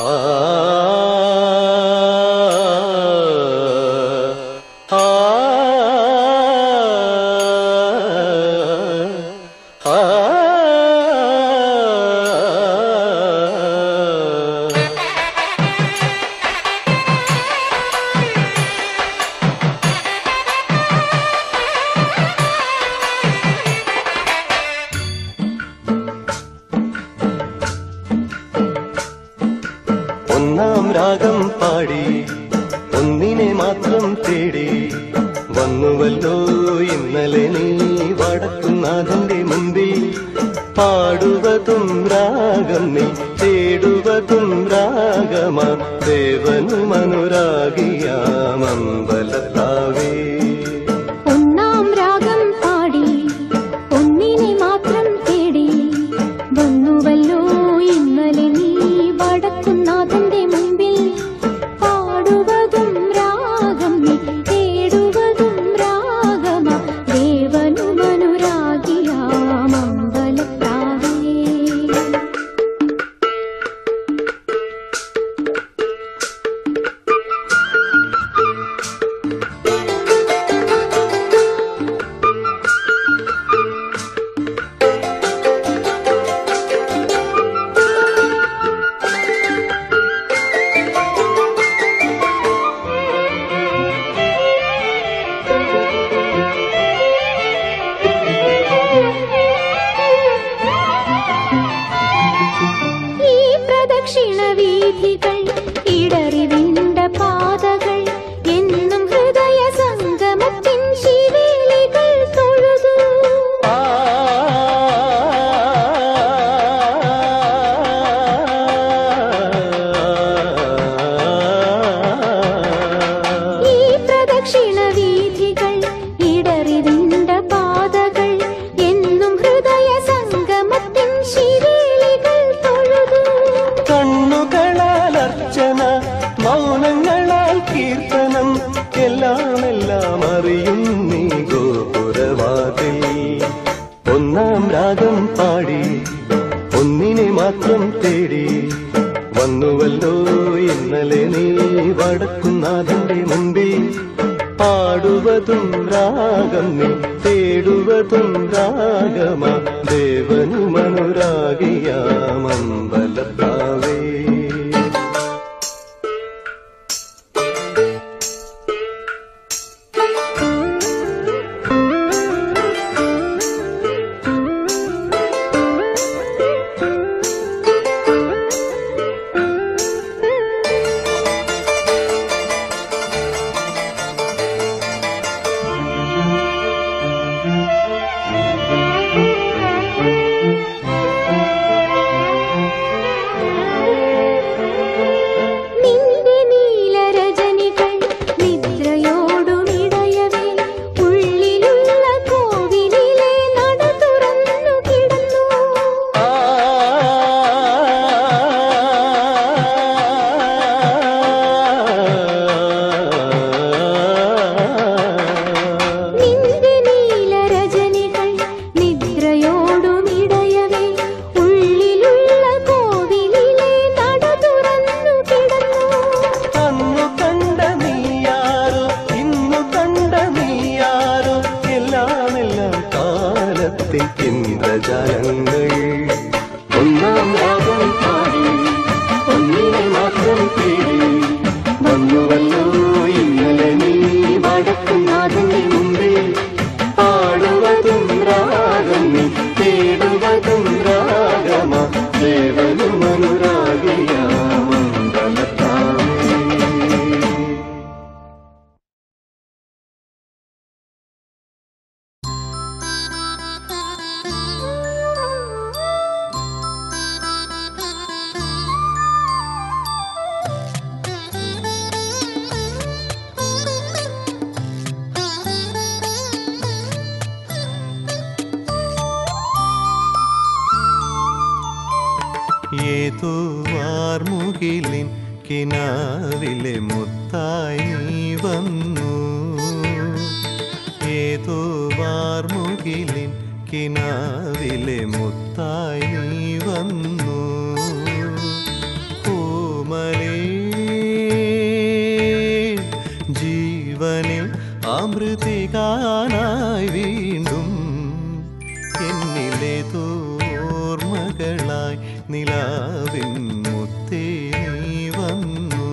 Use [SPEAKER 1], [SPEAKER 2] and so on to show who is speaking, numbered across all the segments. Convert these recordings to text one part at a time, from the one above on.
[SPEAKER 1] ആ ആ ആ ഒന്നാം രാഗം പാടി ഒന്നിനെ മാത്രം തേടി വന്നുവല്ലോ ഇന്നലെ നീ വടക്കുന്നാഥന്റെ മുമ്പിൽ പാടുവതും രാഗം നീ തേടുവതും രാഗമാ ദേവനും അനുരാഗിയാമമ്പലത്താവേ
[SPEAKER 2] ഒന്നാം രാഗം പാടി ഒന്നിനെ മാത്രം തേടി വന്നുവല്ലോ ഇന്നലെ നീ വടക്കുന്നാഥന്റെ മുമ്പിൽ പാടുവതും രാഗം നീ തേടുവതും രാഗമ ദേവനുമനുരാഗിയാമമ്പലത്താവേ ഈ പ്രദക്ഷിണ വീഥികൾ ഇടറിവിണ്ട പാതകൾ എന്നും ഹൃദയ സംഗമത്തിൻ ശിവേലികൾ തൊഴുതു ഈ പ്രദക്ഷിണ വീഥികൾ ഇടറിവിണ്ട പാതകൾ എന്നും ഹൃദയ സംഗമത്തിൻ ശിവേലികൾ തൊഴുതു
[SPEAKER 1] കണ്ണുകളാൽ അർച്ചന മൗനങ്ങളാൽ കീർത്തനം എല്ലാം എല്ലാം അറിയും നീ ഗോപുരവാതിൽ ഒന്നാം രാഗം പാടി ഒന്നിനെ മാത്രം തേടി വന്നുവല്ലോ ഇന്നലെ നീ വടക്കുന്നാഥന്റെ മുമ്പിൽ പാടുവതും രാഗം നീ തേടുവതും രാഗമാ ദേവനും അനുരാഗിയാമമ്പലത്താവേ
[SPEAKER 2] നിന്റെ നീലരജനികൾ നിദ്രയോടുമിടയവേ ഉള്ളിലുള്ള കോവിലിലെ നട തുറന്നു കിടന്നു നിന്റെ നീലരജനികൾ നിദ്രയോടുമിടയവേ ഉള്ളിലുള്ള കോവിലിലെ നട തുറന്നു കിടന്നു
[SPEAKER 1] അന്നു കണ്ട നീയാരോ ഇന്നു കണ്ട നീയാരോ എല്ലാം എല്ലാം കാലത്തെ ഇന്ദ്രജാലങ്ങൾ ഒന്നാം രാഗം പാടി ഒന്നിനെ മാത്രം തേടി വന്നുവല്ലോ ഇന്നലെ നീ വടക്കുന്നാഥന്റെ മുമ്പിൽ പാടുവതും രാഗം നീ തേടുവതും രാഗമാ ദേവനും അനുരാഗിയാമംഗലത്താവേ ഏതോ വാർമുകിലിൻ കിനാവിലെ മുത്തായി നീ വന്നു ഏതോ വാർമുകിലിൻ കിനാവിലെ മുത്തായി നീ വന്നു കോമള ജീവനിൽ അമൃതികാനായി വീണ്ടും എന്നിലെ തോർമകളായി നിലാവിൻ മുത്തേ നീ വന്നു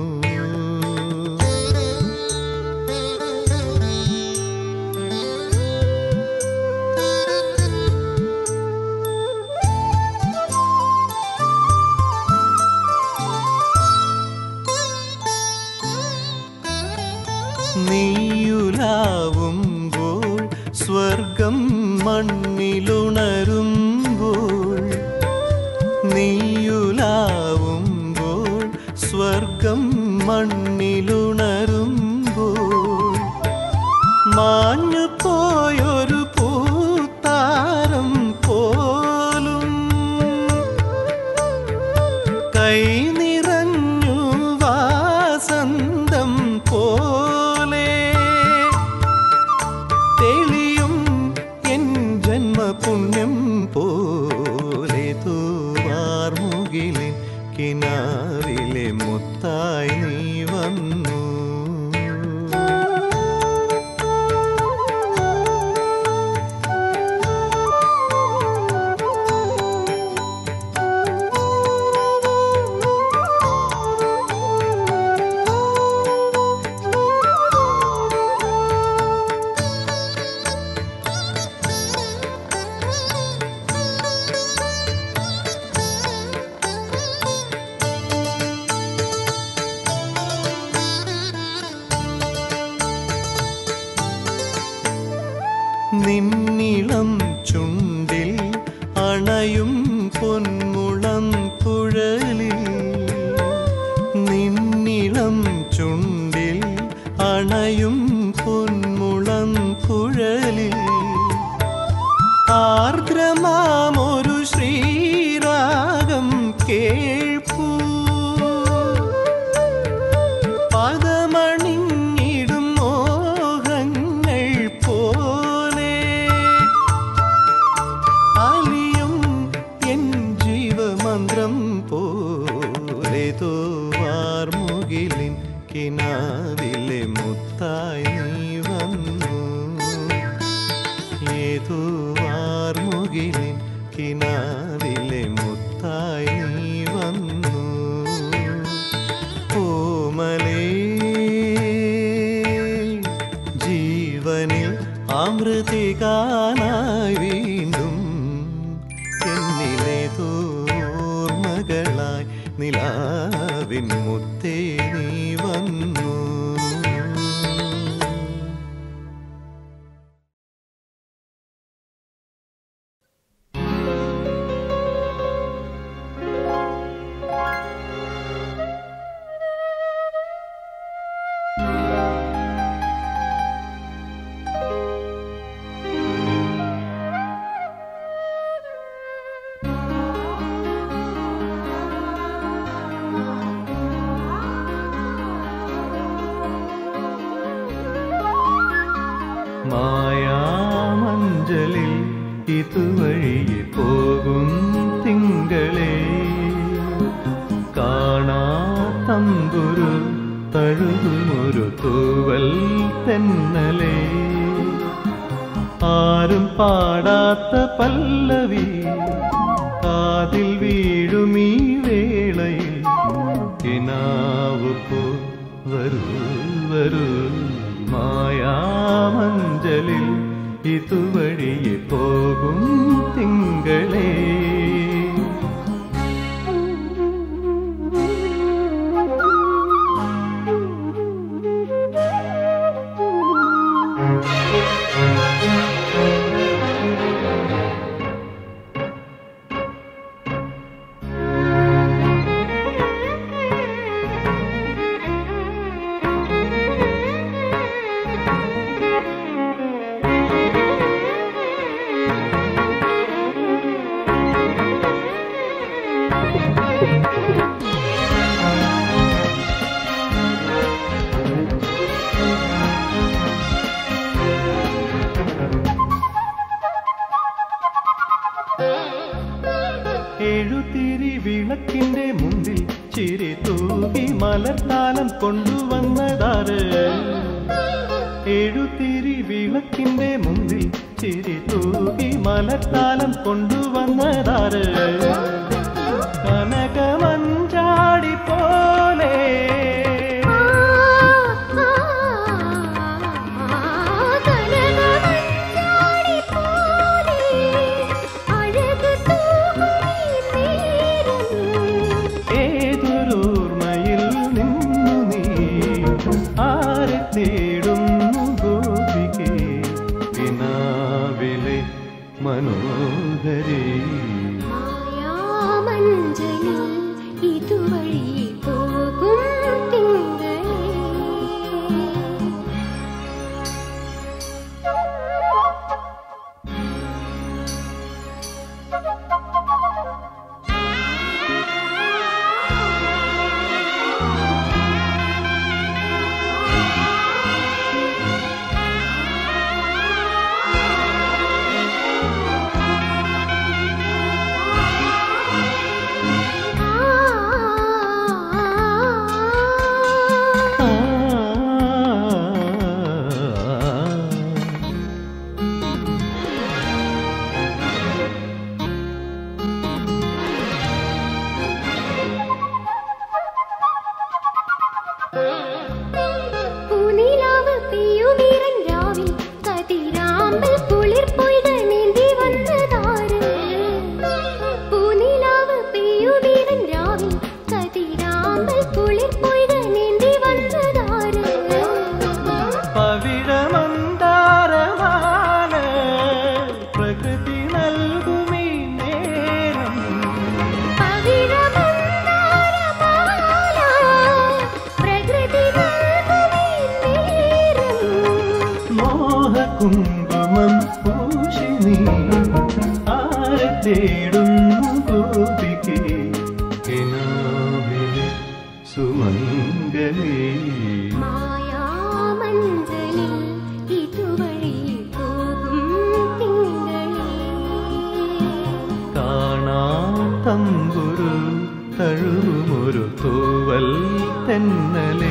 [SPEAKER 1] നീയുലാവുമ്പോൾ സ്വർഗം മണ്ണിലുണരുമ്പോൾ നീയുലാവുമ്പോൾ സ്വർഗം മണ്ണിലുണരുമ്പോൾ മാഞ്ഞു പോയൊരു പൂത്താരം പോലും കൈ നിറഞ്ഞു വാസന്തം പോലെ തെളിയും എൻ ജന്മപുണ്യം പോലെ തൂവാർമുകിലിൻ കിനാവിലെ മുത്തായി നീ വന്നു നിന്നിളം ചുണ്ടിൽ അണയും പൊന്മുളം കുഴലിൽ നിന്നിളം ചുണ്ടിൽ അണയും പൊന്മുളം കുഴലിൽ ആർദ്രമാമൊരു ശ്രീരാഗം കേൾപ്പൂ പദമണിഞ്ഞിടും മോഹങ്ങൾ പോലെ അലിയും എൻ ജീവമന്ത്രം പോലെ തോവാർമുകിലിൻ കിനാവിലെ മുത്തായി നീ വന്നു ഏതോ വാർമുകിലിൻ കിനാവിലെ മുത്തായി നീ വന്നു ഓമലേ ജീവനിൽ അമൃതികാനായി വീണ്ടും എന്നിലെ തോർമകളായി നിലാവിൻ മുത്തേ നീ വന്നു മായാമഞ്ചലിൽ ഇതുവഴിയെ പോകും തിങ്കളെ കാണാ തമ്പുരു തഴുകുമൊരു തൂവൽ തെന്നലെ ആരും പാടാത്ത പല്ലവി കാതിൽ വീഴുമീ വേളയിൽ കിനാവ് പോ വരൂ വരൂ മായാമഞ്ചലിൽ ഇതുവഴിയെ പോകും തിങ്കളേ എഴുതിരി വിളക്കിന്റെ മുമ്പിൽ ചിരി തൂകി മലർത്താലം കൊണ്ടുവന്നതാര് എഴുത്തിരി വിളക്കിന്റെ മുമ്പിൽ ചിരി തൂകി മലത്താലം കൊണ്ടുവന്നതാര് കനകമഞ്ചാടി പോലെ ഏതൊരോർമ്മയിൽ നിന്നു നീ ആരെ തേടുന്നു ഗോപികേ വിനാവിലെ മനോഹരേ
[SPEAKER 2] ഇതുവഴി പോകും തിങ്കളേ പൂനിലാവ് പെയ്യുമീറൻ രാവിൽ കതിരാമ്പൽ കുളിർ പൊയ്ക നീന്തി വന്നതാര് പൂനിലാവ് പെയ്യുമീറൻ രാവിൽ കതിരാമ്പൽ കുളിർ പൊയ്ക നീന്തി വന്നതാര്
[SPEAKER 1] പവിഴമന്താരമാല പ്രകൃതി നൽകുമീ നേരം
[SPEAKER 2] പവിഴമന്ദാരമാല പ്രകൃതി നൽകുമീ നേരം
[SPEAKER 1] മോഹകുങ്കുമം പൂശി നീ ആരെ തേടുന്നു ഗോപികേ കിനാവിലെ സുമംഗലേ
[SPEAKER 2] മായാമഞ്ചലിൽ ഇതുവഴി പോകും തിങ്കളേ
[SPEAKER 1] കാണാ തമ്പുരു തഴുമൊരു തൂവൽ തെന്നലേ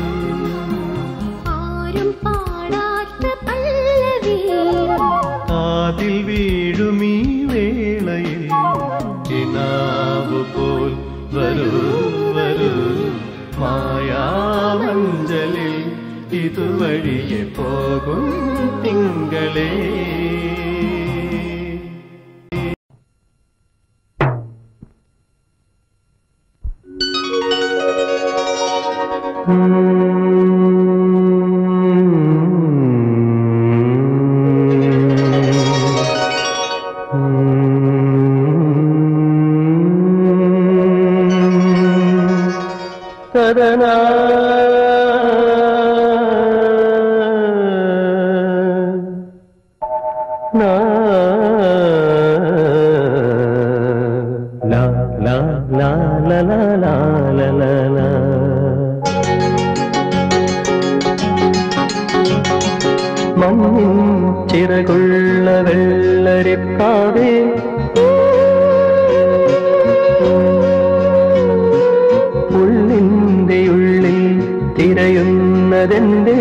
[SPEAKER 2] ആരും പാടാത്ത പല്ലവി
[SPEAKER 1] കാതിൽ വീഴുമീ വേളയിൽ കിനാവ് പോൽ വരൂ വരൂ മായാമഞ്ചലിൽ ഇതുവഴിയെ പോകും തിങ്കളേ സദനാ നാ ലാ ലാ ലാ ലാ ലാ ലാ ലാ ലാ ലാ മഞ്ഞിൻ ചിറകുള്ള വെള്ളരിപ്പാവേ ഉള്ളിൻ്റെ ഉള്ളിൽ തിരയുന്നതെന്റെ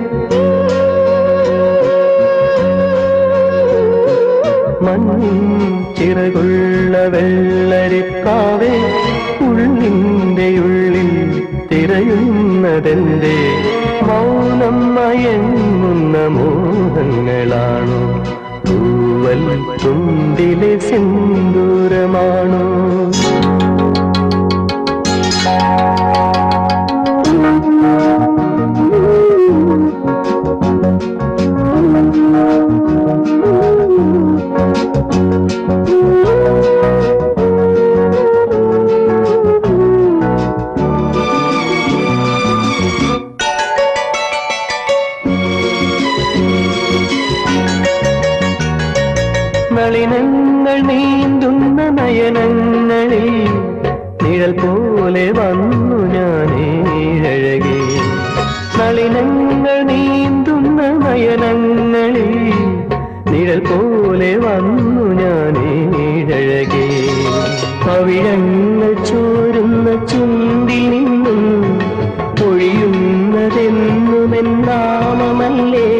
[SPEAKER 1] മഞ്ഞിൻ ചിറകുള്ള വെള്ളരിപ്പാവേ ഉള്ളിൻ്റെ ഉള്ളിൽ തിരയുന്നതെന്റെ മൗനം മയങ്ങുന്ന മോഹങ്ങളാണോ തൂവൽ തുണ്ടിലെ സിന്ദൂരമാണോ നളിനങ്ങൾ നീന്തുന്ന നയനങ്ങളിൽ നിഴൽ പോലെ വന്നു ഞാനേഴകെ നളിനങ്ങൾ നീന്തുന്ന നയനങ്ങളിൽ നിഴൽ പോലെ വന്നു ഞാനേഴകെ പവിഴങ്ങൾ ചോരുന്ന ചുണ്ടിൽ നിന്നും പൊഴിയുന്നതെന്നുമെന്നാമമല്ലേ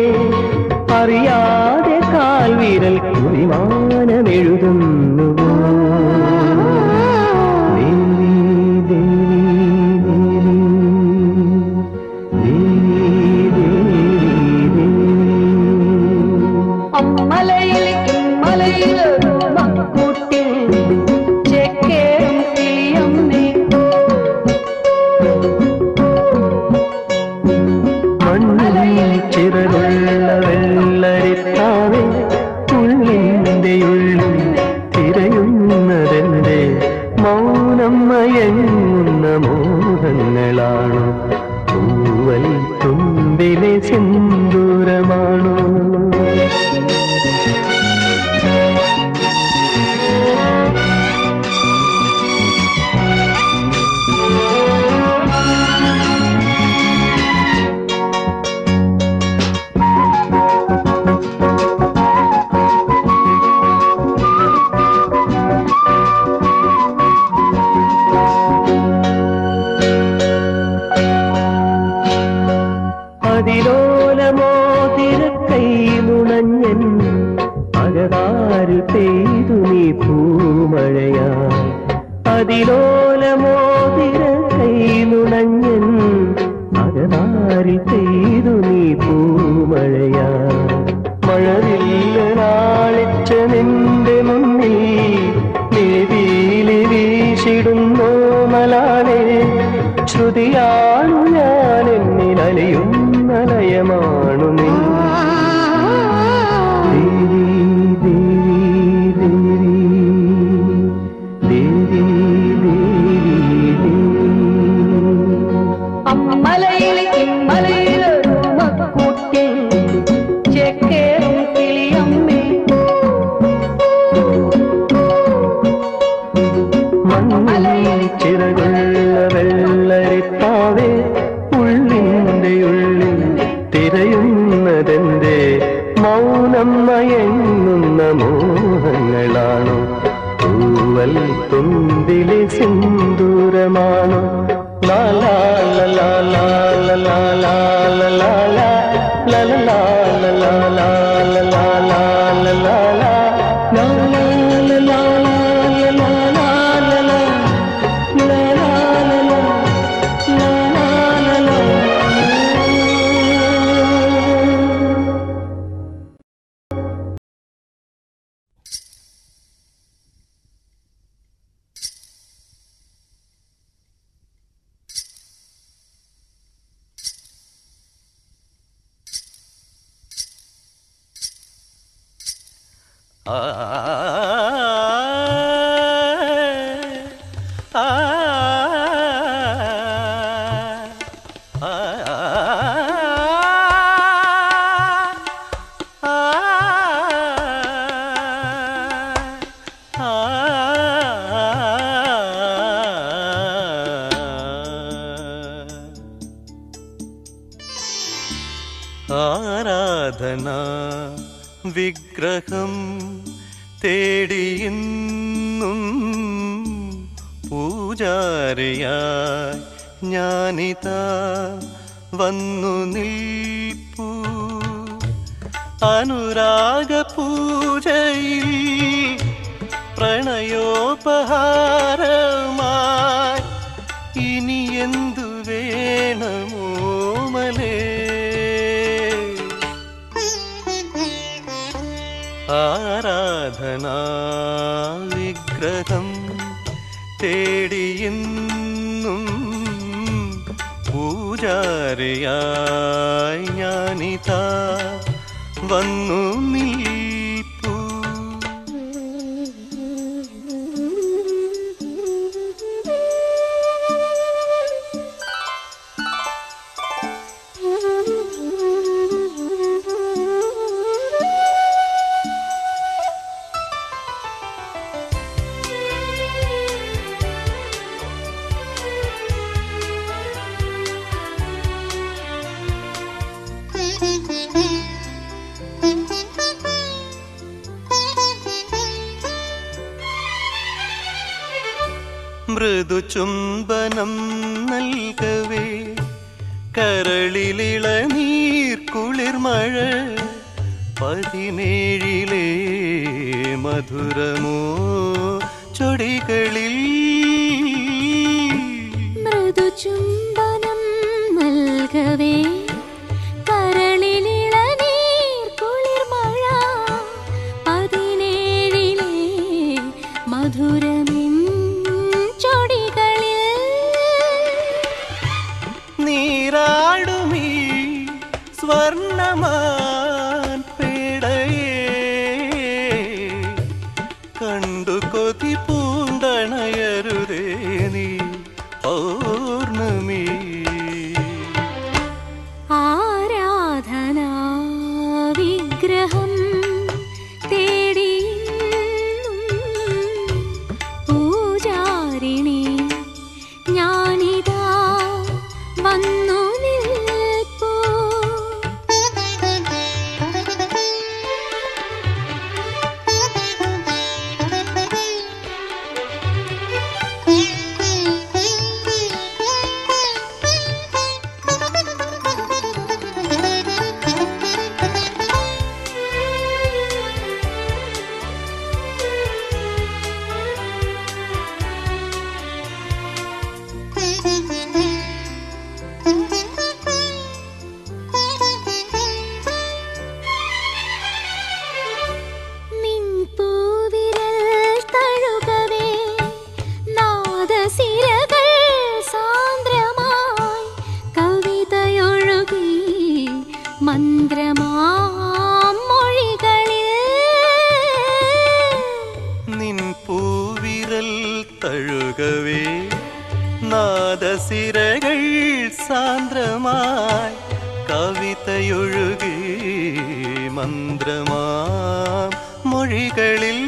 [SPEAKER 1] മാനമെഴുതുന്നുവോ ദേവി ദേവി ദേവി ദേവി ദേവി
[SPEAKER 3] അമ്മലയിൽ ഇമ്മലയിലൊരു മക്കൂട്ടി ചെക്കേറും കിളിയമ്മേ
[SPEAKER 1] മണ്ണിൽ ചിറകുള്ള വെള്ളരിത്താവേ ഉള്ളിൻ്റെ ഉള്ളിൽ തിരയുന്നതെന്റെ മൗനം മയങ്ങുന്ന മോഹങ്ങളാണോ പൂവൽ തുമ്പിലെ സിന്ദൂരമാണോ അതിലോലമോതിരക്കൈ നുണഞ്ഞൻ അകതാരിൽ പെയ്തു നീ പൂമഴയാ അതിലോലമോതിരക്കൈ നുണഞ്ഞൻ അകതാരിൽ പെയ്തു നീ പൂമഴയാ മഴവില്ല നാളിച്ച നിന്റെ മുന്നിൽ നിഴവീലി വീശിടുന്നോ മലാളെ ശ്രുതിയാണു ഞാൻ എന്നിൽ അലയുന്ന ലയമാണു നീ ദേവി ദേവി ദേവി ദേവി ദേവി
[SPEAKER 3] അമ്മലയിൽ ഇമ്മലയിലൊരു മക്കൂട്ടി ചെക്കേറും കിളിയമ്മേ
[SPEAKER 1] മണ്ണിൽ ചിറകുള്ള വെള്ളരിപ്പാവേ ഉള്ളിൻ്റെ ഉള്ളിൽ തിരയുന്നതെന്റെ മൗനം മയങ്ങുന്ന മോഹങ്ങളാണോ പൂവൽ തുമ്പിലെ സിന്ദൂരമാണോ ലാലാ ലലാ ലാലാ ലാലാ ലാലാ ലാലാ ലാലാ ലാലാ ലാലാ ലാലാ ലാലാ ആരാധന വിഗ്രഹം തേടിയെന്നും പൂജാരിയായി ഞാനിതാ വന്നു നിൽപ്പൂ അനുരാഗ പൂജയിൽ പ്രണയോപഹാരമായി ഇനി എന്തു വേണമോ മലേ ആരാധനാ വിഗ്രഹം തേടിയെന്നും പൂജാരിയായി ഞാനിതാ വന്നു നിൽപ്പൂ മൃദുചുംബനം നൽകവേ കരളിലിളനീർ കുളിർമഴ പതിനേഴിലേ
[SPEAKER 4] മധുരമോ ചൊടികളിൽ
[SPEAKER 2] മൃദുചുംബനം നൽകവേ കരളിലിളനീർ കുളിർമഴ പതിനേഴിലെ മധുരമിൻ ചൊടികളിൽ
[SPEAKER 4] നീരാടുമീ സ്വർണമാൻ പേടയേ കണ്ടു കൊതി പൂണ്ടണയരുതേ നീ പൗർണമി
[SPEAKER 2] ആരാധനാ വിഗ്രഹം തേടി പൂജാരിണി ഞാനിതാ വന്നു നിൽപ്പൂ നിൻ പൂവിരൽ തഴുകവേ നാദസിരകൾ സാന്ദ്രമായി കവിതയൊഴുകി മന്ത്രമാം മൊഴികളിൽ
[SPEAKER 4] നിൻ പൂവിരൽ തഴുകവേ നാദസിരകൾ സാന്ദ്രമായി കവിതയൊഴുകി മന്ത്രമാം മൊഴികളിൽ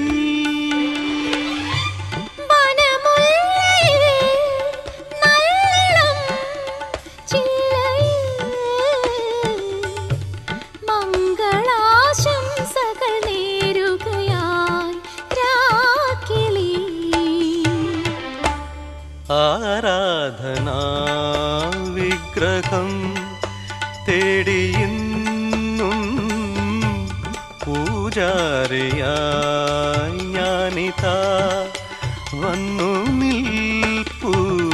[SPEAKER 2] വനമുല്ലയിൽ നല്ലിളം ചില്ലയിൽ മംഗളാശംസകൾ നേരുകയായി രാക്കിളി
[SPEAKER 4] ആരാധനാ വിഗ്രഹം തേടിയിന്നും പൂജാരിയായി ഞാനിതാ വന്നു നിൽപ്പൂ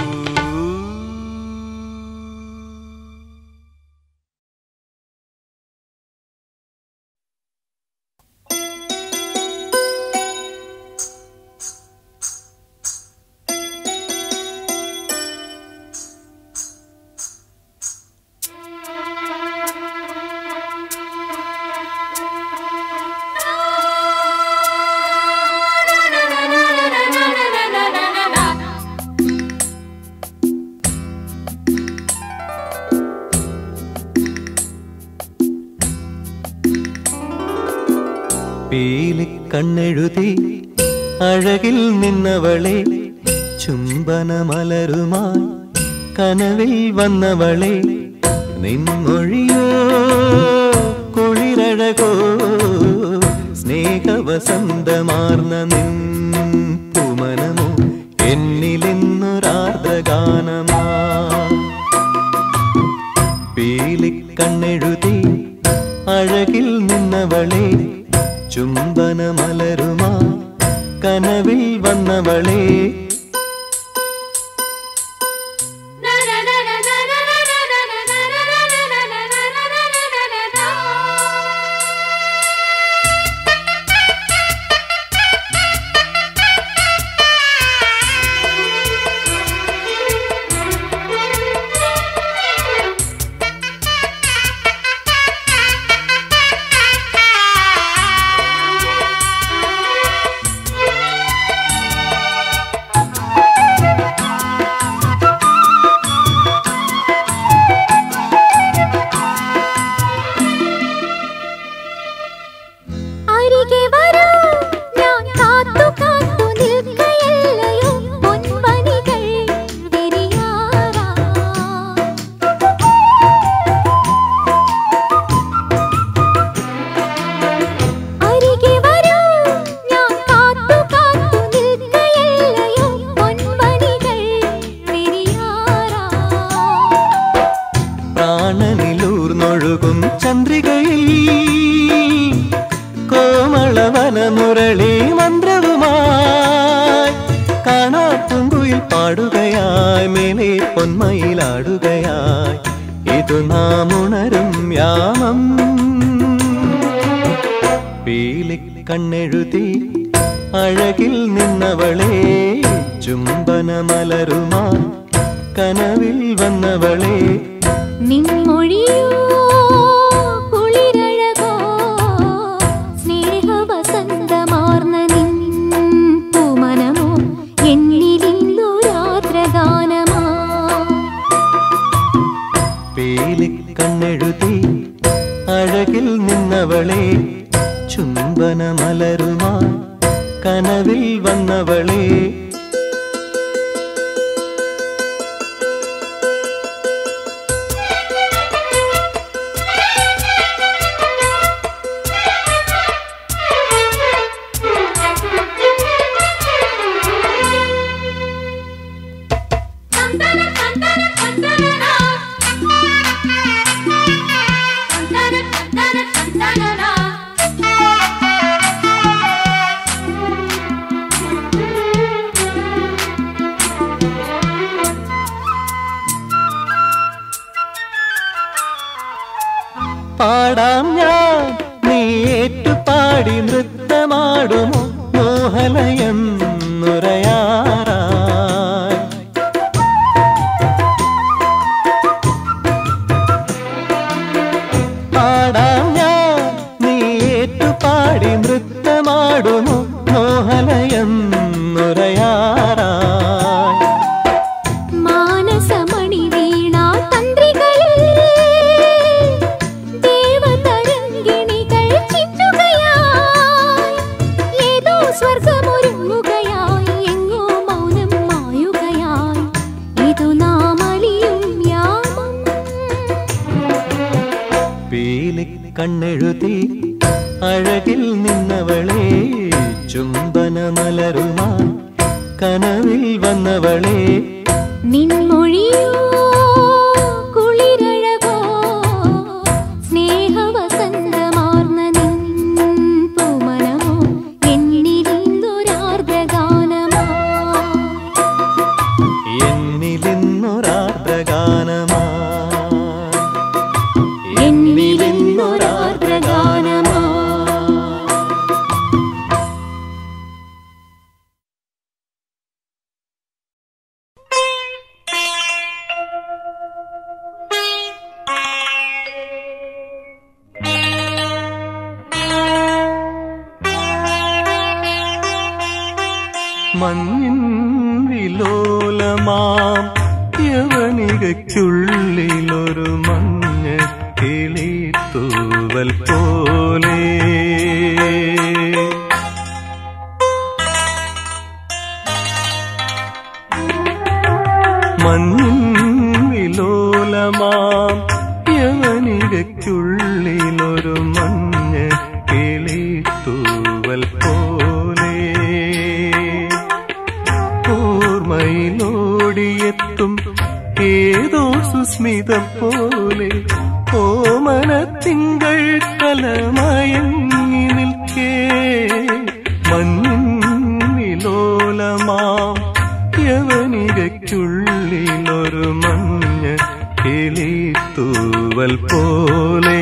[SPEAKER 4] പീലിക്കണ്ണെഴുതി അഴകിൽ നിന്നവളെ ചുംബനമലരുമായി കനവിൽ വന്നവളെ നിൻമൊഴിയോ കുളിരഴകോ സ്നേഹവസന്തമാർന്ന നിൻ പുമനമോ എന്നിലെന്നൊരാർദ്രഗാനമാ പീലിക്കണ്ണെഴുതി അഴകിൽ നിന്നവളെ ചുംബനമലരുമാ കനവിൽ വന്നവളെ
[SPEAKER 2] ആ
[SPEAKER 4] മന്ത്രവുമായി കാണാ പൂങ്കുയിൽ പാടുകയായി മേലെ പൊന്മയിലാടുകയായി ഇതു നാം ഉണരും യാമം പീലി കണ്ണെഴുതി അഴകിൽ നിന്നവളെ ചുംബനമലരുമാ കനവിൽ വന്നവളെ
[SPEAKER 2] നിൻമൊഴിയോ കുളിരഴകോ സ്നേഹവസന്തമാർന്ന നിൻ പൂമനമോ എന്നിലിന്നു രാത്രഗാനമാ
[SPEAKER 4] പീലി കണ്ണെഴുതി അഴകിൽ നിന്നവളെ ചുംബനമലരുമാ കനവിൽ വന്നവളെ പാടാം ഞാൻ നീ ഏറ്റുപാടി നൃത്തമാടുമോ മോഹലയം നുരയാറായി പാടാം ഞാൻ നീ ഏറ്റുപാടി നൃത്തമാടുമോ മോഹലയം നുരയാറായി
[SPEAKER 2] മാനസമണി വീണാ തന്ത്രികളിൽ ദേവതരംഗിണികൾ ചിന്നുകയായി ഏതോ സ്വർഗമൊരുങ്ങുകയായി എങ്ങോ മൗനം മായുകയായി ഇതു നാം അലിയും യാമം
[SPEAKER 4] പീലി കണ്ണെഴുതി അഴകിൽ നിന്നവളെ ചുംബനമലരുമാ കനവിൽ വന്നവളെ
[SPEAKER 2] നിൻമൊഴിയോ കുളിരഴകോ സ്നേഹവസന്തമാർന്ന നിൻ പൂമനമോ എന്നിലിന്നൊരാർദ്രഗാനമാ
[SPEAKER 4] എന്നിലിന്നൊരാർദ്രഗാനമാ
[SPEAKER 2] എന്നിലിന്നൊരാർദ്രഗാനമാ
[SPEAKER 4] മഞ്ഞിൻ വിലോലമാം യവനികയ്ക്കുള്ളിലൊരു മഞ്ഞ കിളി തൂവൽ പോലെ മഞ്ഞിൻ വിലോലമാം യവനികയ്ക്കുള്ളിലൊരു മഞ്ഞ കിളി തൂവൽ പോലെ ഓർമ്മയിലോടിയെത്തും ഏതോ സുസ്മിതം പോലെ ഓമനത്തിങ്കൾ കലമയങ്ങി നിൽക്കേ മഞ്ഞിൻ വിലോലമാം യവനികയ്ക്കുള്ളിലൊരു മഞ്ഞ കിളി തൂവൽ പോലെ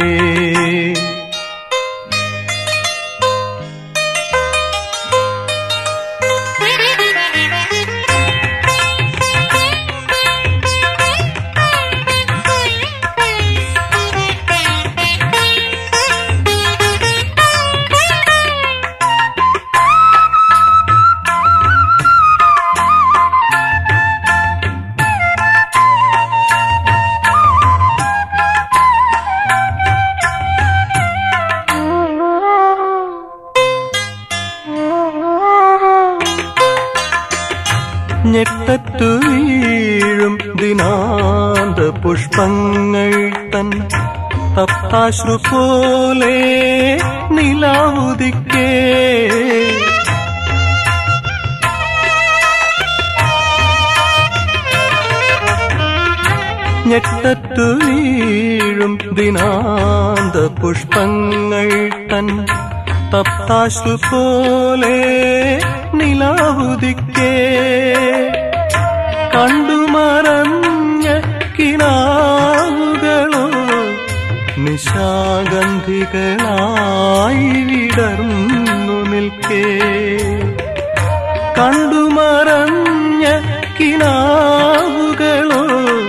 [SPEAKER 4] ഞെട്ടറ്റു വീഴും ദിനാന്ത പുഷ്പങ്ങൾ തൻ തപ്താശ്രു പോലെ നിലാവുദിക്കേ ഞെട്ടറ്റു വീഴും ദിനാന്ത പുഷ്പങ്ങൾ തൻ തപ്താശ്രു പോലെ നിലാവുദിക്കേ കണ്ടുമറഞ്ഞ കിനാവുകളോ നിശാഗന്ധികളായി വിടർന്നു നിൽക്കേ കണ്ടുമറഞ്ഞ കിനാവുകളോ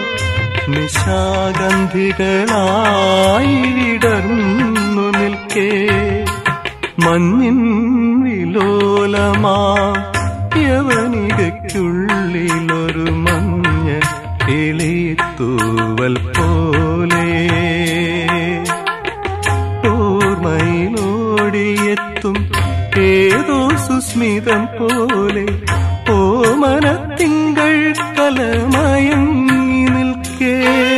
[SPEAKER 4] നിശാഗന്ധികളായി വിടർന്നു നിൽക്കേ മഞ്ഞിൻ വിലോലമാ യവനികയ്ക്കുള്ളിലൊരു മഞ്ഞ കിളിത്തൂവൽ പോലെ ഓർമ്മയിലോടിയെത്തും ഏതോ സുസ്മിതം പോലെ ഓമനത്തിങ്കൾ കലമയങ്ങി നിൽക്കേ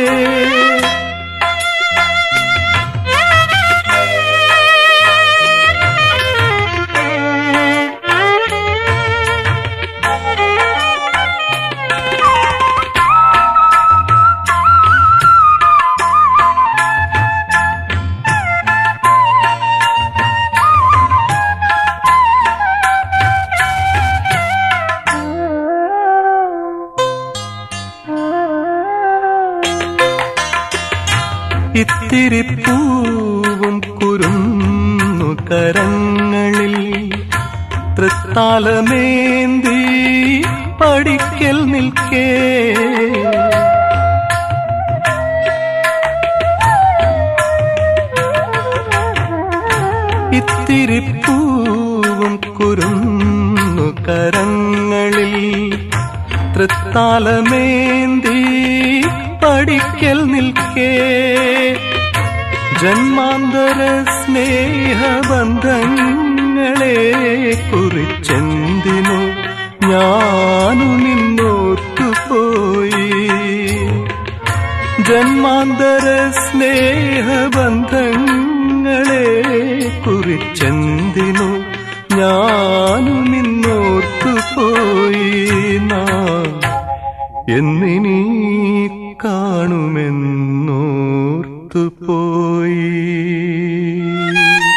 [SPEAKER 4] ഇത്തിരി പൂവും കുരുന്നു കരങ്ങളിൽ തൃത്താലമേന്തി പഠിക്കൽ നിൽക്കേ ഇത്തിരി പൂവും കുരുന്നു കരങ്ങളിൽ തൃത്താലമേന്തി പഠിക്കൽ നിൽക്കേ ജന്മാന്തര സ്നേഹബന്ധങ്ങളെ കുറിച്ചെന്തിനു ഞാനു നിന്നോത്തുപോയി ജന്മാന്തര സ്നേഹബന്ധങ്ങളെ കുറിച്ചെന്തിനു ഞാനു നിന്നോർത്തുപോയി നാം എന്നിനീ കാണുമെന്നോർത്തുപോയി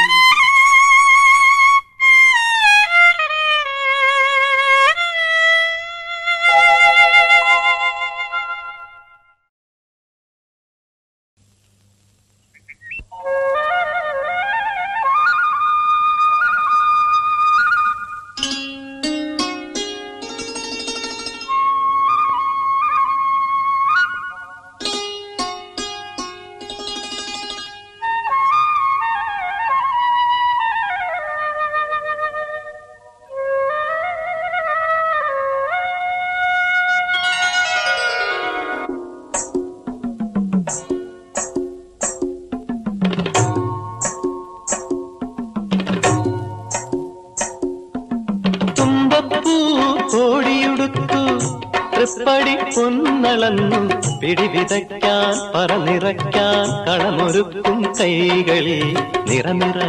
[SPEAKER 1] തുമ്പപ്പൂ കോടിയുടുത്തു തൃപ്പടി പൊന്നളന്നു പിടിവിതയ്ക്കാൻ പറനിറയ്ക്കാൻ കളമൊരുക്കും കൈകളിൽ നിറനിറ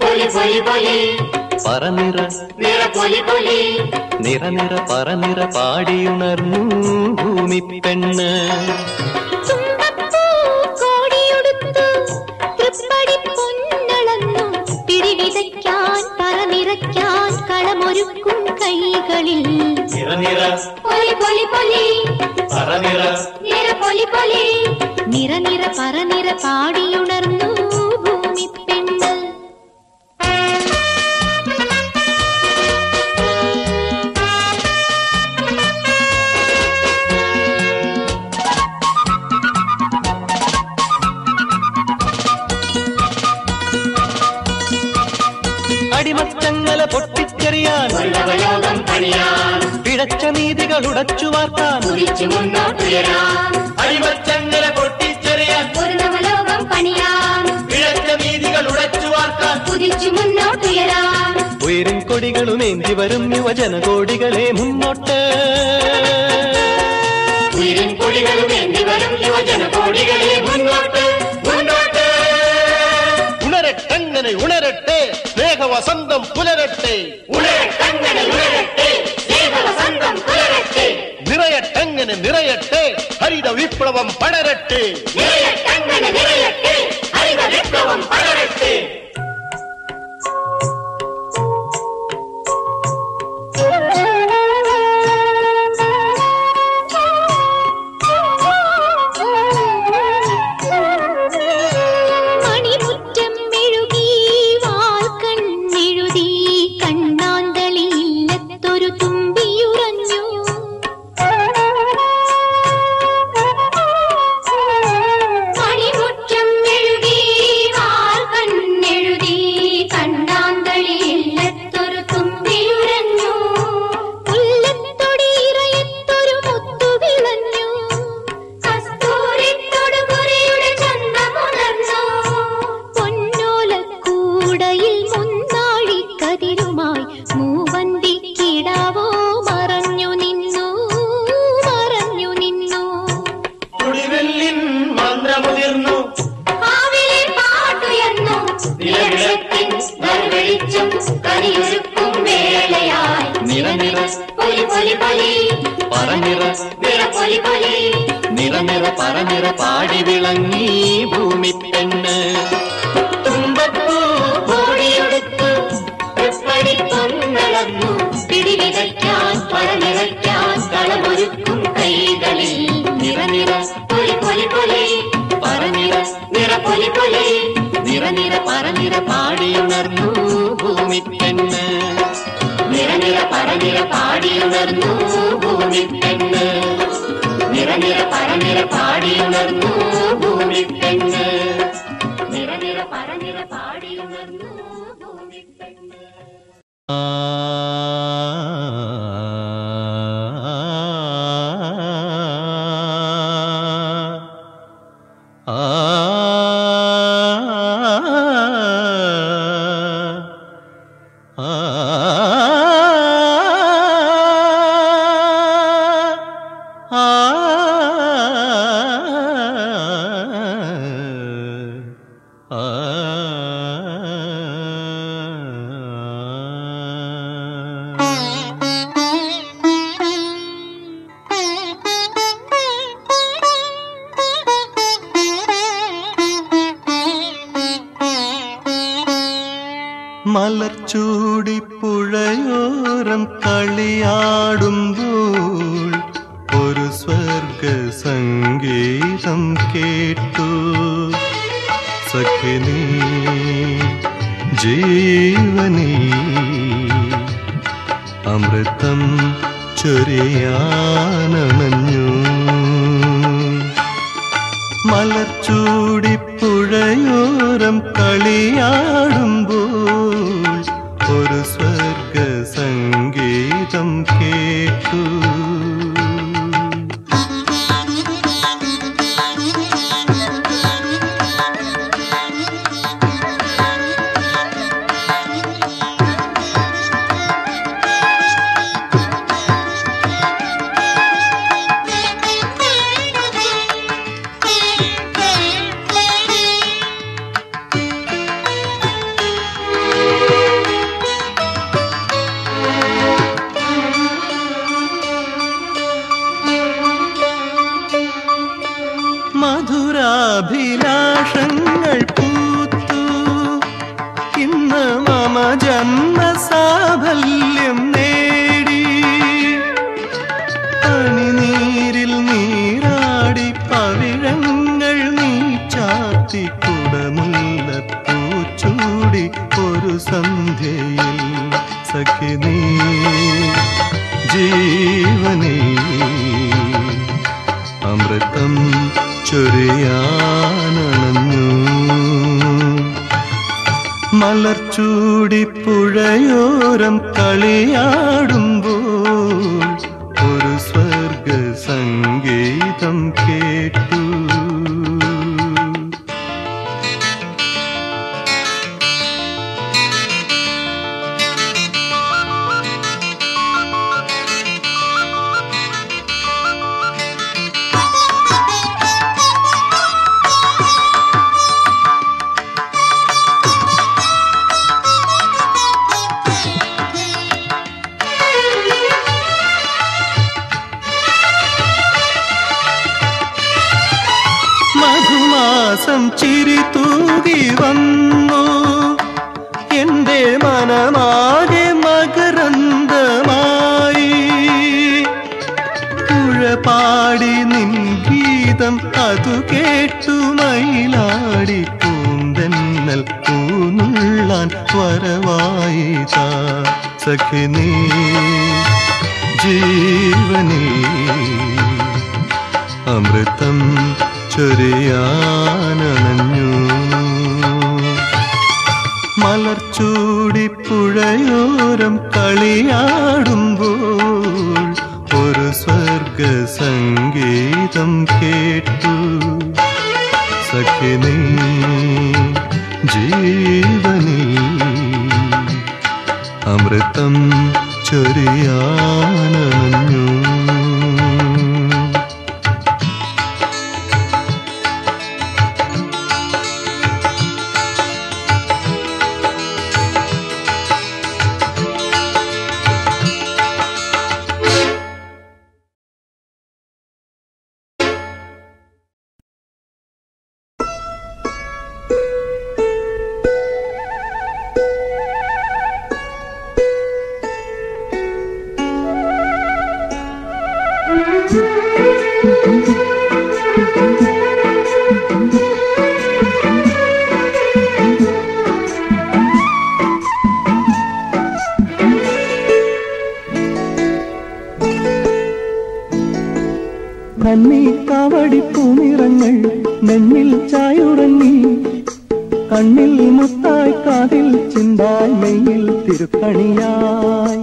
[SPEAKER 1] പറനിറ നിറനിറ പറനിറ പാടിയുണർന്നു ഭൂമി പെണ്ണ്
[SPEAKER 2] തുമ്പപ്പൂ കോടിയുടുത്തു തൃപ്പടി പൊന്നളന്നു പിടിവിതയ്ക്കാൻ പറനിറയ്ക്കാൻ കളമൊരുക്കും കൈകളിൽ
[SPEAKER 1] നിറനിറ
[SPEAKER 2] പൊലി പൊലി പൊലി
[SPEAKER 1] പറനിറ
[SPEAKER 2] നിറ പൊലി പൊലി നിറ നിറ പറനിറ പാടിയുണർന്നു ഭൂമി പെണ്ണ്
[SPEAKER 1] അടിമത്തങ്ങല പൊട്ടിച്ചെറിയാൻ പിഴച്ച നീതികൾ ഉടച്ചു വാർത്താൻ അടിമത്തങ്ങല പൊട്ടിച്ചെറിയാൻ
[SPEAKER 2] ഒരു നവലോകം പണിയാൻ
[SPEAKER 1] പിഴച്ച നീതികൾ ഉടച്ചു വാർത്താൻ
[SPEAKER 2] കുതിച്ചു മുന്നോട്ടുയരാൻ
[SPEAKER 1] ഉയരും കൊടികളുമേന്തി വരും യുവജന കോടികളെ മുന്നോട്ട്
[SPEAKER 2] ഉയരും കൊടികളും എന്തി വരും യുവജന കോടികളെ മുന്നോട്ട് മുന്നോട്ട്
[SPEAKER 5] ഉണരട്ടെങ്ങനെ ഉണരട്ടെ സ്നേഹവസന്തം പുലരട്ടെ
[SPEAKER 2] ഉണരട്ടങ്ങനെ ഉണരട്ടെ ദേവവസന്തം പുലരട്ടെ
[SPEAKER 5] നിറയട്ടെങ്ങനെ നിറയട്ടെ ഹരിത വിപ്ലവം പടരട്ടെ
[SPEAKER 2] നിറയട്ടങ്ങനെ നിറയട്ടെ ഹരിത വിപ്ലവം പടരട്ടെ നിറനിറ പൊലി പൊലി പൊലി
[SPEAKER 6] പറനിറ
[SPEAKER 2] നിറ പൊലി പൊലി
[SPEAKER 6] നിറനിറ പറനിറ പാടി വിളങ്ങി ഭൂമി പെണ്ണ്
[SPEAKER 2] തുമ്പപ്പൂ ഓടിയെടുത്തു തൃപ്പടി പൊന്നളന്നു പിടിവിതയ്ക്കാൻ പറനിറയ്ക്കാൻ കളമൊരുക്കും കൈകളിൽ നിറനിറ പൊലി പൊലി പൊലി
[SPEAKER 6] പറനിറ
[SPEAKER 2] നിറ പൊലി പൊലി
[SPEAKER 6] നിറനിറ പറനിറ പാടിയുണർന്നു ഭൂമി പെണ്ണ്
[SPEAKER 2] നിറനിറ പറനിറ പാടിയുണർന്നു ഭൂമി പെണ്ണ് നിറനിറ പറനിറ പാടിയുണർന്നു ഭൂമി പെണ്ണ് നിറനിറ പറനിറ പാടിയുണർന്നു ഭൂമി പെണ്ണ്
[SPEAKER 4] മലർച്ചൂടിപ്പുഴയോരം കളിയാടുമ്പോൾ ഒരു സ്വർഗ സംഗീതം കേട്ടു സഖിനി ജീവനി അമൃതം ചൊരിയാനണഞ്ഞു മലർച്ചൂടിപ്പുഴയോരം കളിയാടുമ്പോൾ ഒരു സ്വർഗ സംഗീതം കേട്ടു മധുരാഭിലാഷങ്ങൾ പൂത്തു ഇന്ന് മമ ജന്മ സാഫല്യം നേടി പണിനീരിൽ നീരാടി പവിഴങ്ങൾ നീ ചാത്തി കുടമുല്ലപ്പൂ ചൂടി ഒരു സന്ധ്യയിൽ സഖിനീ ജീവനീ അമൃതം ചൊരിയാനണഞ്ഞു മലർച്ചൂടിപ്പുഴയോരം കളിയാടുമ്പോൾ ഒരു സ്വർഗ സംഗീതം കേട്ടു മധുമാസം ചിരി തൂകി വന്നു എന്റെ മനമാകെ മകരന്തമായി പുഴ പാടി നിൻ ഗീതം അതു കേട്ടു മയിലാടി പൂന്തെന്നൽ പൂനുള്ളാൻ വരവായി താ സഖിനീ ജീവനീ അമൃതം ചൊരിയാനണഞ്ഞു മലർച്ചൂടിപ്പുഴയോരം കളിയാടുമ്പോൾ ഒരു സ്വർഗ സംഗീതം കേട്ടു സഖിനീ ജീവനീ അമൃതം ചൊരിയാനണഞ്ഞു
[SPEAKER 1] കന്നി കാവടിപ്പൂ നിറങ്ങൾ നെഞ്ഞിൽ ചായുറങ്ങി കണ്ണിൽ മുത്തായി കാതിൽ ചിന്തായി മെയ്യിൽ തിരുക്കണിയായി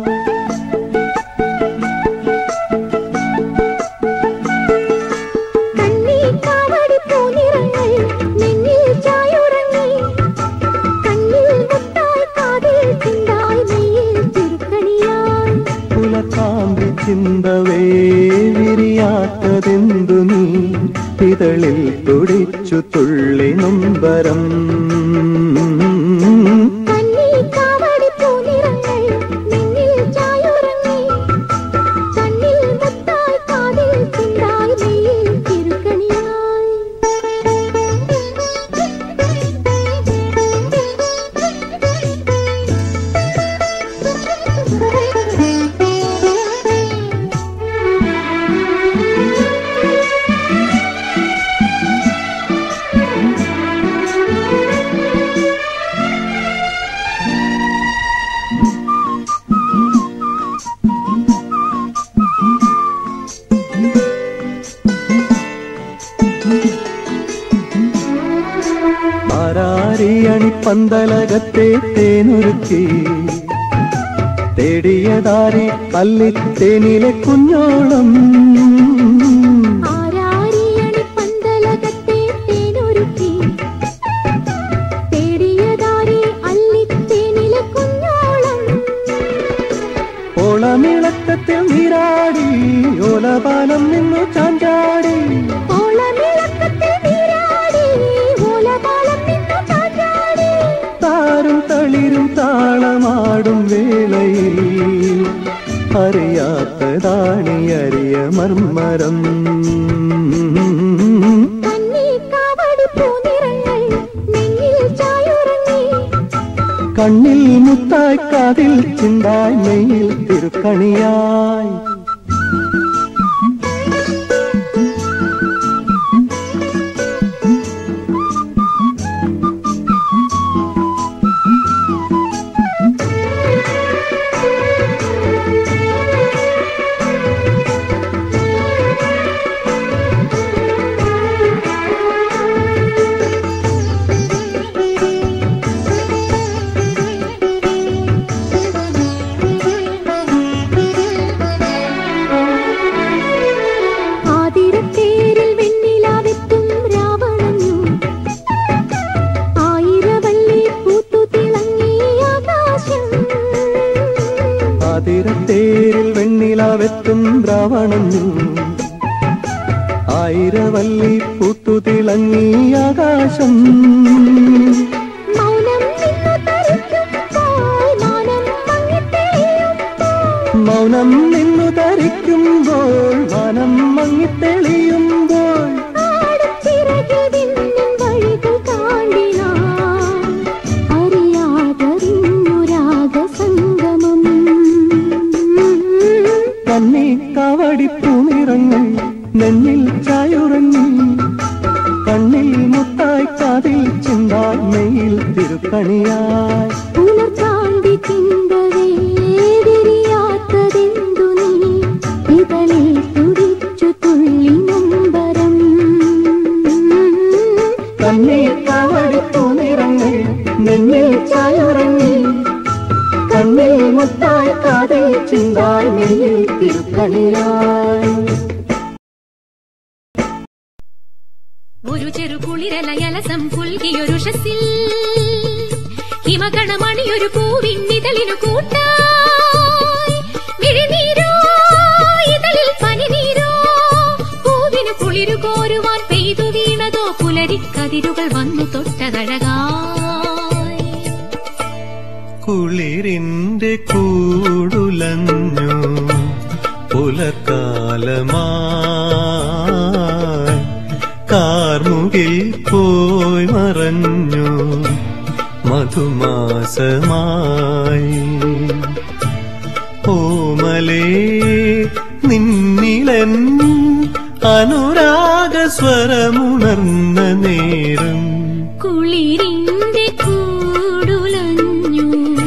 [SPEAKER 7] കണ്ണീ കാവടി പൂനിറങ്ങൾ നെഞ്ഞിൽ ചായുറങ്ങി കണ്ണിൽ മുത്തായി കാതിൽ ചിന്തായി നെയ്യിൽ തിരുക്കണിയായി
[SPEAKER 1] പുലക്കാമ്പി ചിന്തവേ വിരിയാത്തതെന്തു നീ ഇതളിൽ തുടിച്ചു തുള്ളി നൊമ്പരം
[SPEAKER 7] കണ്ണീ കാവടി പൂനിറങ്ങൾ നെഞ്ഞിൽ ചായുറങ്ങി കണ്ണിൽ മുത്തായി കാതിൽ ചിന്തായി നെയ്യിൽ
[SPEAKER 1] ആരാരിയണിപ്പന്തലകത്തെ തേനൊരുക്കി തേടിയതാരി പല്ലിത്തേനിലെ കുഞ്ഞോളം
[SPEAKER 7] ആരാരിയണി പന്തലകത്തെ തേനൊരുക്കി തേടിയതാരെ അല്ലിത്തേനിലെ കുഞ്ഞോളം
[SPEAKER 1] ഓളമിളക്കത്തിൽ നീരാടി ഓലപാലം നിന്നു ചാഞ്ചാടി
[SPEAKER 7] ഓളമിളക്കത്തിൽ നീരാടി ഓലപാലം നിന്നു ചാഞ്ചാടി
[SPEAKER 1] താരും തളിരും താളമാടും വേളയിൽ അറിയാത്തതാണി അറിയ മർമരം
[SPEAKER 7] കണ്ണീ കാവടി പൂനിറങ്ങൾ നെഞ്ഞിൽ ചായുറങ്ങി
[SPEAKER 1] കണ്ണിൽ മുത്തായി കാതിൽ ചിന്തായി മെയ്യിൽ തിരുക്കണിയായി
[SPEAKER 7] ആതിരത്തേരിൽ വെണ്ണിലാവെത്തും രാവണഞ്ഞു ആയിരവല്ലി പൂത്തു തിളങ്ങി ആകാശം
[SPEAKER 1] ആതിരത്തേരിൽ വെണ്ണിലാവെത്തും ദ്രാവണഞ്ഞു ആയിരവല്ലി പൂത്തു തിളങ്ങി ആകാശം
[SPEAKER 7] മൗനം നിന്നു തരിക്കുമ്പോൾ മാനം മങ്ങിത്തെളിയുമ്പോൾ
[SPEAKER 1] മൗനം നിന്നു ധരിക്കുമ്പോൾ വനം മങ്ങിത്തെളിയുമ്പോൾ
[SPEAKER 7] ആടച്ചിറകിൽ വിണ്ണിൻ വഴികൾ കാണ്ടിനാൻ അറിയാതറിഞ്ഞു രാഗസംഗമം
[SPEAKER 1] കന്നി കാവടിപ്പൂ നിറങ്ങൾ നെഞ്ഞിൽ ചായുറങ്ങി കണ്ണിൽ മുത്തായി കാതിൽ ചിന്തായി മെയ്യിൽ തിരുക്കണിയായി
[SPEAKER 7] പുലർത്താണ്ടി ചിന്തവേ വിരിയാത്തതെന്തു നീ ഇതളിൽ തുടിച്ചു തുള്ളി നൊമ്പരം
[SPEAKER 1] കണ്ണി കാവടിപ്പൂ നിറങ്ങൾ നെഞ്ഞിൽ ചായുറങ്ങി കണ്ണിൽ മുത്തായി കാതിൽ ചിന്തായി മെയ്യിൽ തിരുക്കണിയായി
[SPEAKER 8] ഒരു ചെറു കുളിരലയലസം പുൽകിയൊരുഷസിൽ ഹിമകണമണിയൊരു പൂവിന്നിതളിനു കൂട്ടായി മിഴിനീരോ ഇതളിൽ പനിനീരോ പൂവിനു കുളിരു കോരുവാൻ പെയ്തു വീണതോ പുലരിക്കതിരുകൾ വന്നു തൊട്ടതഴകായി
[SPEAKER 4] കുളിരിന്റെ കൂടുലഞ്ഞു പുലക്കാലമായി കാർമുകിൽ പോയി മറഞ്ഞു മധുമാസമായി ഓമലേ നിന്നിലെൻ സ്വരമുണർന്ന നേരം
[SPEAKER 8] കുളിരിന്റെ കൂടുലഞ്ഞു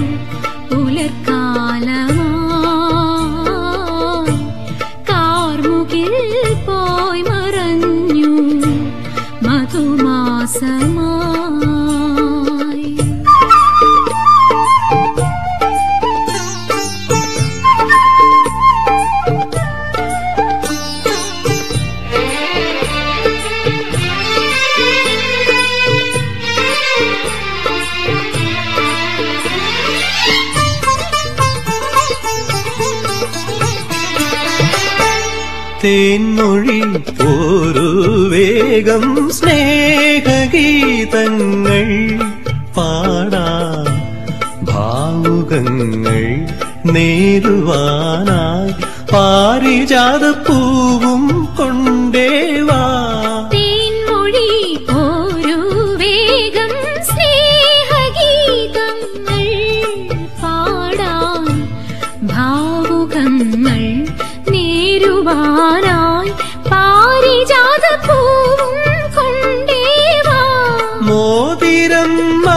[SPEAKER 8] പുലർക്കാലമായി കാർമുകിൽ പോയി മറഞ്ഞു മധുമാസമായി
[SPEAKER 4] തേൻമൊഴി ഒരു വേഗം സ്നേഹഗീതങ്ങൾ പാടാ ഭാവുകങ്ങൾ നേരുവാനായി പാരിജാത പൂവും കൊണ്ടേവാ
[SPEAKER 8] തേൻമൊഴി ഒരു വേഗം സ്നേഹഗീതങ്ങൾ പാടാൻ ഭാവുകങ്ങൾ നേരുവാനായി പാരിജാത പൂവും കൊണ്ടേവാ
[SPEAKER 4] മോതിരം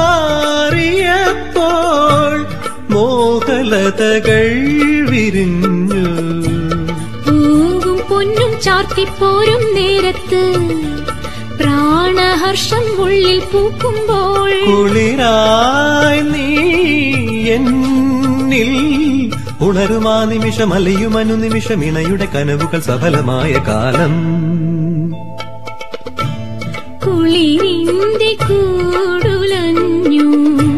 [SPEAKER 4] മാറിയപ്പോൾ മോഹലതകൾ വിരിഞ്ഞു
[SPEAKER 8] പൂവും പൊന്നും ചാർത്തിപ്പോരും നേരത്ത് പ്രാണഹർഷം ഉള്ളിൽ പൂക്കുമ്പോൾ
[SPEAKER 4] കുളിരായി നീ എന്നിൽ ഉണരുമാ നിമിഷം അലയുമനു നിമിഷം ഇണയുടെ കനവുകൾ സഫലമായ കാലം
[SPEAKER 8] കുളിരിന്റെ കൂടുലഞ്ഞു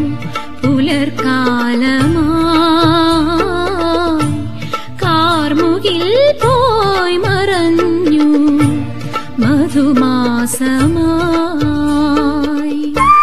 [SPEAKER 8] പുലർക്കാലമായി കാർമുകിൽ പോയി മറഞ്ഞു മധുമാസമായി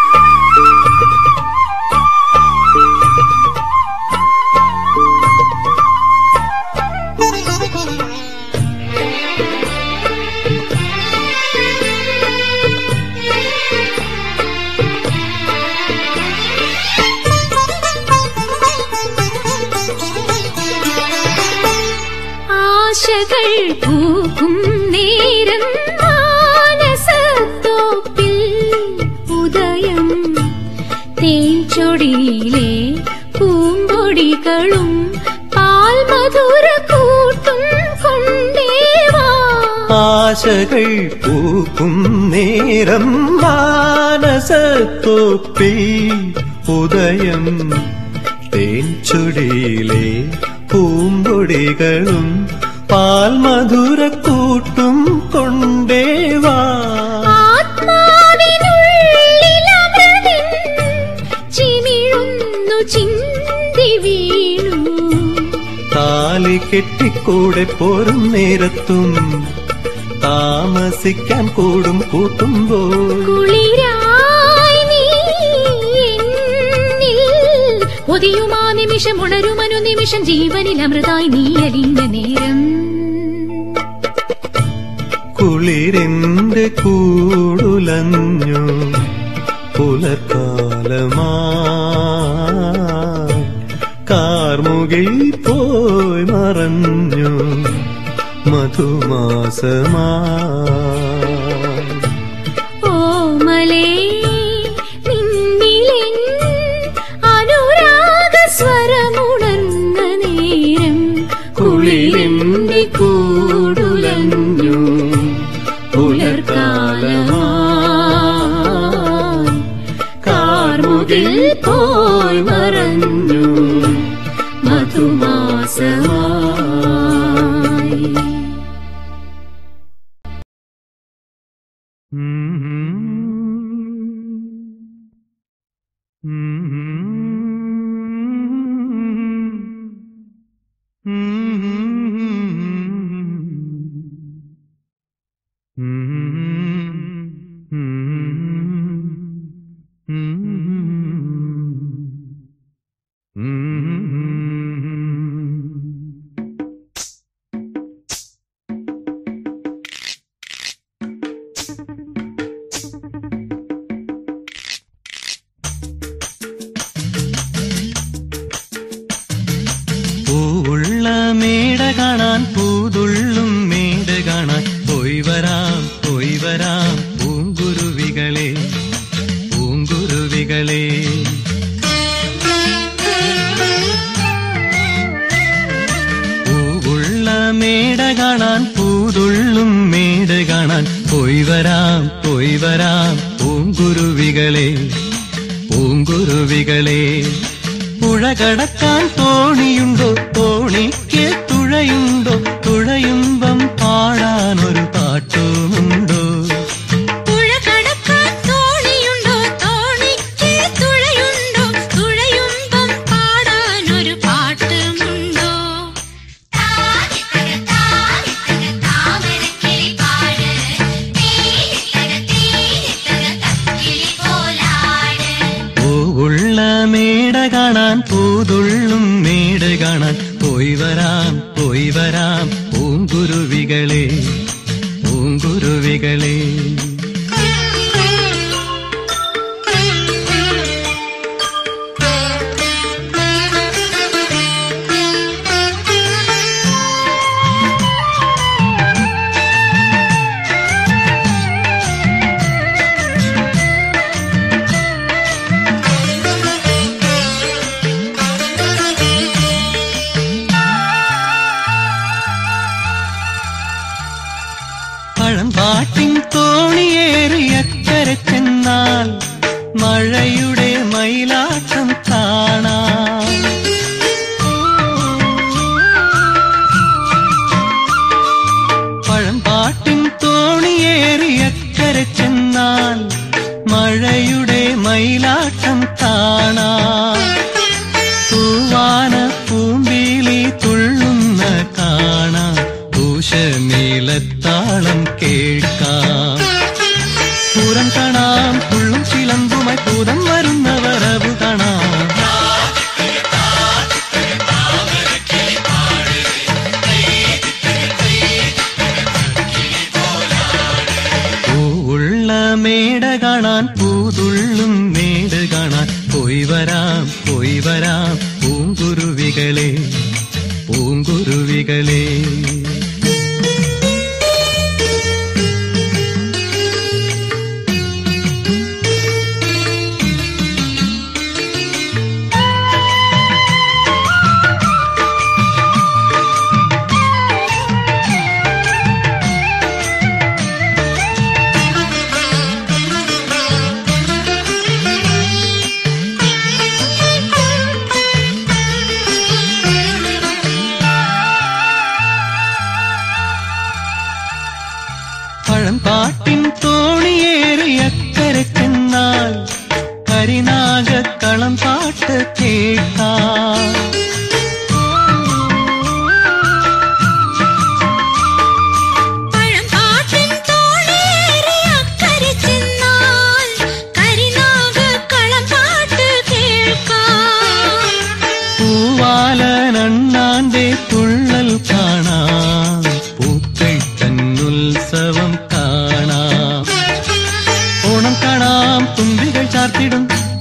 [SPEAKER 8] ആശകൾ പൂക്കും നേരം മാനസത്തോപ്പിൽ ഉദയം തേൻചൊടിയിലെ പൂമ്പൊടികളും പാൽമധുര കൂട്ടും കൊണ്ടേവാ
[SPEAKER 4] ആശകൾ പൂക്കും നേരം മാനസത്തോപ്പിൽ ഉദയം തേൻചുടിയിലെ പൂമ്പൊടികളും പാൽമധുരക്കൂട്ടും കൊണ്ടേവാ
[SPEAKER 8] ആത്മാവിനുള്ളിലമൃതിൻ ചിമിഴുന്നു ചിന്തി വീണു
[SPEAKER 4] താലി കെട്ടിക്കൂടെ പോരും നേരത്തും താമസിക്കാൻ കൂടും കൂട്ടുമ്പോൾ
[SPEAKER 8] കുളിരായി നീ എന്നിൽ ഒതിയുമാ നിമിഷം ഉണരുമനു നിമിഷം ജീവനിൽ അമൃതായി നീ അലിഞ്ഞ നേരം
[SPEAKER 4] കുളിരിന്റെ കൂടുലഞ്ഞു പുലർക്കാലമായി കാർമുകിൽ പോയി മറഞ്ഞു മധുമാസമായി
[SPEAKER 8] ഓമലേ നിന്നിലെൻ അനുരാഗ സ്വരമുണർന്ന നേരം കുളിരിന്റെ കൂടുലഞ്ഞു പുലർക്കാലമായി കാർമുകിൽ പോയി മറഞ്ഞു മധുമാസമായി
[SPEAKER 4] പൂവുള്ള മേട കാണാൻ പൂതുള്ളും മേട കാണാൻ പോയി വരാം പോയി വരാം
[SPEAKER 9] മേട കാണാൻ പൂതുള്ളും മേട കാണാൻ പോയി വരാം പോയി വരാം പൂങ്കുരുവികളെ പൂങ്കുരുവികളെ പുഴ കടക്കാൻ തോണിയുണ്ടോ തോണിക്ക് തുഴയുണ്ടോ തുഴയുമ്പം പാടാനൊരു പാട്ടുമുണ്ടോ
[SPEAKER 8] പുഴ കടക്കാൻ തോണിയുണ്ടോ തോണിക്ക് തുഴയുണ്ടോ തുഴയുമ്പം പാടാനൊരു പാട്ടുമുണ്ടോ
[SPEAKER 9] പൂവുള്ള മേട കാണാൻ പൂതുള്ളും മേട കാണാൻ പോയി വരാം പോയി വരാം പൂങ്കുരുവികളെ പൂങ്കുരുവികളെ പഴംപാട്ടിൻ തോണിയേറി അക്കരെ ചെന്നാൽ മഴയുടെ മയിലാട്ടം കാണാം പഴംപാട്ടിൻ തോണിയേറി അക്കരെ ചെന്നാൽ മഴയുടെ മയിലാട്ടം കാണാം തൂവാന പൂമ്പിലി തുള്ളുന്ന കാണാം പൂശനീലത്താളം കേൾക്കാം പൂരം കാണാം തുള്ളും ചിലമ്പുമായി പൂരം വരുന്ന വരവ് കാണാം പൂവുള്ള മേട കാണാൻ പൂതുള്ളും മേട കാണാൻ പോയി വരാം പോയി വരാം പൂങ്കുരുവികളെ പൂങ്കുരുവികളെ പഴംപാട്ടിൻ തോണിയേറി അക്കരെ ചെന്നാൽ കരിനാഗക്കളം പാട്ട് കേൾക്കാം
[SPEAKER 8] പഴംപാട്ടിൻ തോണിയേറി അക്കരെ ചെന്നാൽ കരിനാഗക്കളം പാട്ട് കേൾക്കാം
[SPEAKER 9] പൂവാലനണ്ണാന്റെ തുള്ളൽ കാണാം പൂക്കൾ തന്നുത്സവം കാണാം ഓണം കാണാം തുമ്പികൾ ചാർത്തിടും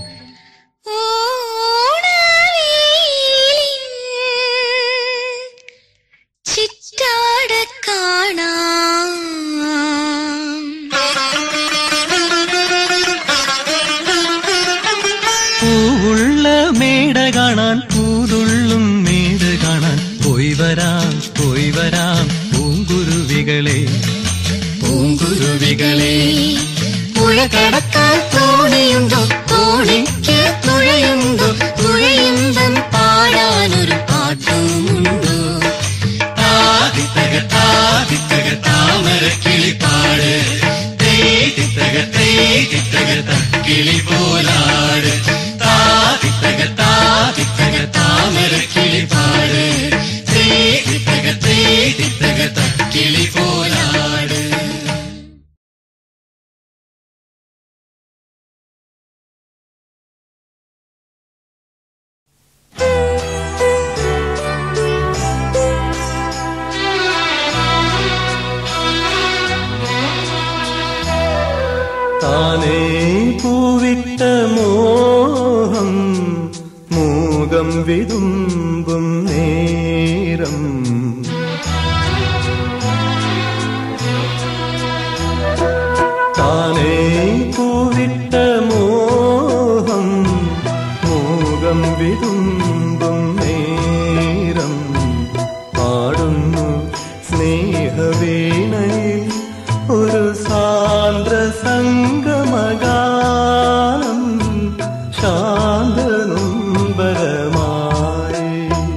[SPEAKER 8] ചിറ്റാട കാണാം
[SPEAKER 9] പൂവുള്ള മേട കാണാൻ പൂതുള്ളും മേട കാണാൻ പോയി വരാം പോയി വരാം പൂങ്കുരുവികളെ പൂങ്കുരുവികളെ
[SPEAKER 8] പുഴ കടക്കാൻ തോണിയുണ്ടോ തോണിക്ക് തുഴയുണ്ടോ തുഴയുമ്പം പാടാനൊരു പാട്ടുമുണ്ടോ
[SPEAKER 9] താതിത്തക താതിത്തക താമര കിളിപ്പാട് തേതിത്തക തേതിത്തക തക്കിളി പോലാട് താതിത്തക താതിത്തക താമര കിളിപ്പാട് തേതിത്തക തേതിത്തക തക്കിളി പോലാട് താനേ പൂവിട്ട മോഹം മൂകം വിതുമ്പും നേരം താനേ പൂവിട്ട മോഹം മൂകം വിതുമ്പും നേരം പാടുന്നു സ്നേഹവീണയിൽ ഒരു സാന്ദ്ര സംഗമഗാനം ശാന്തനുംബരമായി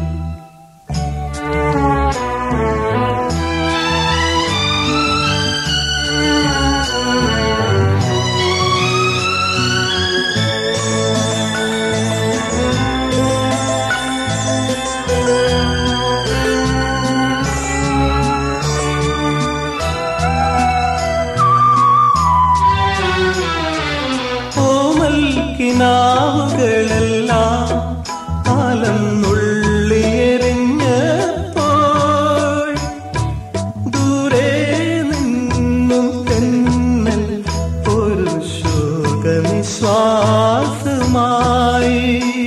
[SPEAKER 9] കോമൽക്കിനാവുകളെല്ലാം കാലം നുള്ളിയെറിഞ്ഞപ്പോൾ ദൂരെ നിന്നും തെന്നൽ ഒരു ശോകനിശ്വാസമായി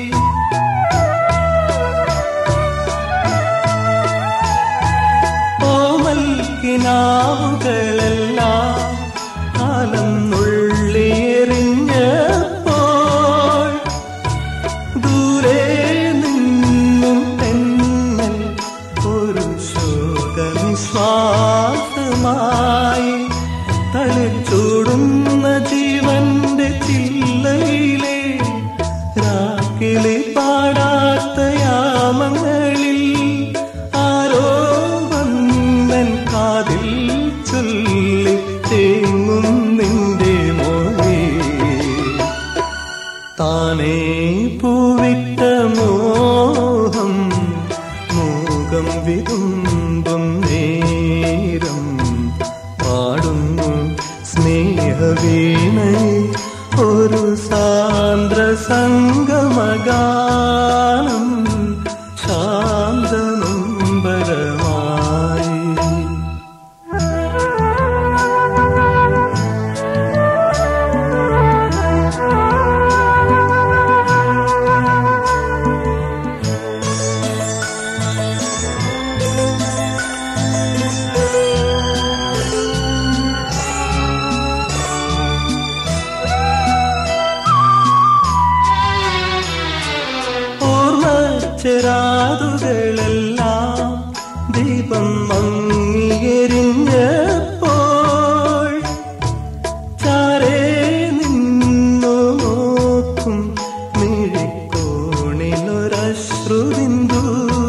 [SPEAKER 9] കോമൽക്കിനാവുകളെല്ലാം കാലം നുള്ളിയെറിഞ്ഞപ്പോൾ ദൂരെ നിന്നും തെന്നൽ ഒരു ശോകനിശ്വാസമായി തളിച്ചൂടുന്ന ജീവന്റെ ചില്ലയിലെ രാക്കിളി പാടാത്ത യാമങ്ങളിൽ ആരോ വന്നൻ കാതിൽ ചൊല്ലി തേങ്ങും നിന്റെ മൊഴി താനേ പൂവിട്ട മോഹം മൂകം വിതുമ്പും നേരം പാടുന്നു സ്നേഹവീണയിൽ ഒരു സാന്ദ്ര സംഗമഗാനം ശാന്തനുംബരമായി ഓർമ്മച്ചെരാതുകളെല്ലാം ദീപം മങ്ങിയെരിഞ്ഞപ്പോൾ ചാരേ നിന്നു നോക്കും മിഴിക്കോണിലൊരശ്രുബിന്ദു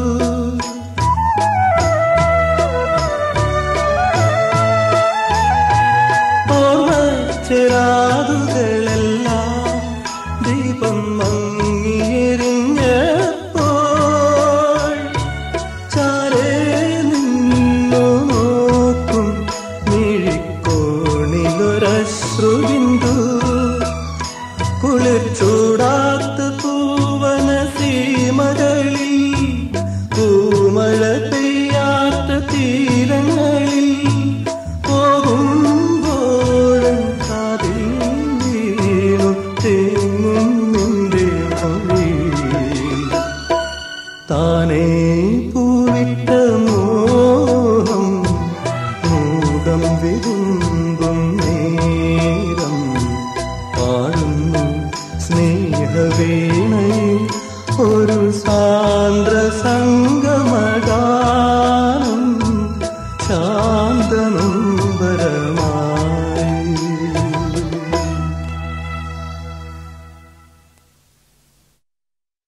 [SPEAKER 9] ഓർമ്മച്ചെരാതുകളെല്ലാം ദീപം മങ്ങിയെരിഞ്ഞപ്പോൾ ചാരേ നിന്നു നോക്കും മിഴിക്കോണിലൊരശ്രുബിന്ദു കുളിർ ചൂടാത്ത പൂവന സീമകളിൽ പൂമഴ പെയ്യാത്ത തീരങ്ങളിൽ പോകുമ്പോഴും കാതിൽ വീണു തേങ്ങും നിന്റെ മൊഴി താനേ